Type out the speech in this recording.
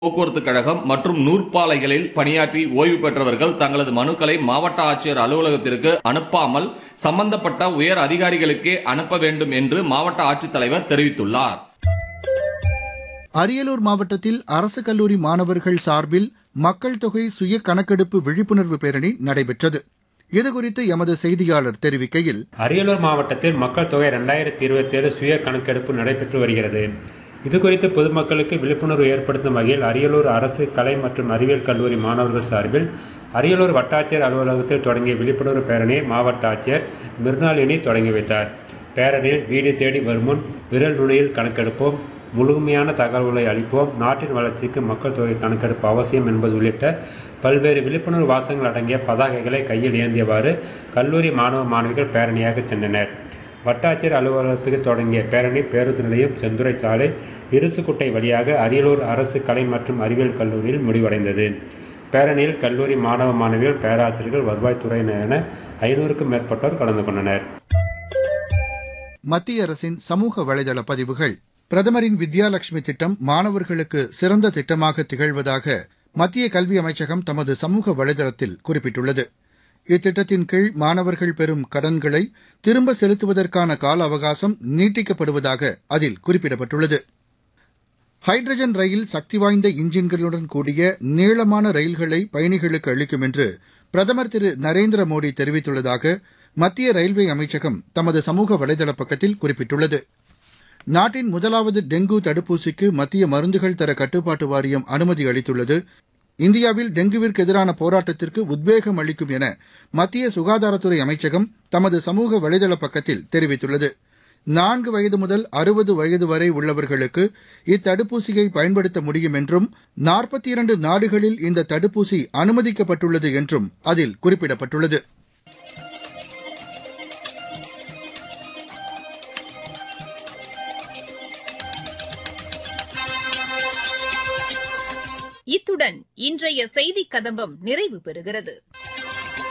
போக்குவரத்து கழகம் மற்றும் நூற்பாலைகளில் பணியாற்றி ஓய்வு பெற்றவர்கள் தங்களது மனுக்களை மாவட்ட ஆட்சியர் அலுவலகத்திற்கு அனுப்பாமல் சம்பந்தப்பட்ட உயர் அதிகாரிகளுக்கே அனுப்ப வேண்டும் என்று மாவட்ட ஆட்சித்தலைவர் தெரிவித்துள்ளார் அரியலூர் மாவட்டத்தில் அரசு கல்லூரி மாணவர்கள் சார்பில் மக்கள் தொகை சுய கணக்கெடுப்பு விழிப்புணர்வு பேரணி நடைபெற்றது இதுகுறித்து எமது செய்தியாளர் தெரிவிக்கையில் அரியலூர் மாவட்டத்தில் மக்கள் தொகை ரெண்டாயிரத்தி இருபத்தி ஏழு சுய கணக்கெடுப்பு நடைபெற்று வருகிறது இதுகுறித்து பொதுமக்களுக்கு விழிப்புணர்வு ஏற்படுத்தும் வகையில் அரியலூர் அரசு கலை மற்றும் அறிவியல் கல்லூரி மாணவர்கள் சார்பில் அரியலூர் வட்டாட்சியர் அலுவலகத்தில் தொடங்கிய விழிப்புணர்வு பேரணியை மாவட்ட ஆட்சியர் மிர்னாலினி தொடங்கி வைத்தார் பேரணியில் வீடு தேடி வருமுன் விரல் நுனியில் கணக்கெடுப்போம் முழுமையான தகவல்களை அளிப்போம் நாட்டின் வளர்ச்சிக்கு மக்கள் தொகை கணக்கெடுப்பு அவசியம் என்பது உள்ளிட்ட பல்வேறு விழிப்புணர்வு வாசகங்கள் அடங்கிய பதாகைகளை கையில் ஏந்தியவாறு கல்லூரி மாணவ மாணவிகள் பேரணியாக சென்றனர் வட்டாட்சியர் அலுவலகத்துக்கு தொடங்கிய பேரணி பேருந்து நிலையம் செந்துறை சாலை இருசுக்குட்டை வழியாக அரியலூர் அரசு கலை மற்றும் அறிவியல் கல்லூரியில் முடிவடைந்தது பேரணியில் கல்லூரி மாணவ மாணவிகள் பேராசிரியர்கள் வருவாய்த்துறையினர் என ஐநூறுக்கும் மேற்பட்டோர் கலந்து கொண்டனர் மத்திய அரசின் சமூக வலைதள பதிவுகள் பிரதமரின் வித்யாலட்சுமி திட்டம் மாணவர்களுக்கு சிறந்த திட்டமாக திகழ்வதாக மத்திய கல்வி அமைச்சகம் தமது சமூக வலைதளத்தில் குறிப்பிட்டுள்ளது இத்திட்டத்தின் கீழ் மாணவர்கள் பெறும் கடன்களை திரும்ப செலுத்துவதற்கான கால அவகாசம் நீட்டிக்கப்படுவதாக அதில் குறிப்பிடப்பட்டுள்ளது ஹைட்ரஜன் ரயில் சக்தி வாய்ந்த இன்ஜின்களுடன் கூடிய நீளமான ரயில்களை பயணிகளுக்கு அளிக்கும் என்று பிரதமர் திரு நரேந்திர மோடி தெரிவித்துள்ளதாக மத்திய ரயில்வே அமைச்சகம் தமது சமூக வலைதள பக்கத்தில் குறிப்பிட்டுள்ளது நாட்டின் முதலாவது டெங்கு தடுப்பூசிக்கு மத்திய மருந்துகள் தர கட்டுப்பாட்டு வாரியம் அனுமதி அளித்துள்ளது இந்தியாவில் டெங்குவிற்கு எதிரான போராட்டத்திற்கு உத்வேகம் அளிக்கும் என மத்திய சுகாதாரத்துறை அமைச்சகம் தமது சமூக வலைதள பக்கத்தில் தெரிவித்துள்ளது நான்கு வயது முதல் அறுபது வயது வரை உள்ளவர்களுக்கு இத்தடுப்பூசியை பயன்படுத்த முடியும் என்றும் நாற்பத்தி இரண்டு நாடுகளில் இந்த தடுப்பூசி அனுமதிக்கப்பட்டுள்ளது என்றும் அதில் குறிப்பிடப்பட்டுள்ளது இத்துடன் இன்றைய செய்திக் கதம்பம் நிறைவு பெறுகிறது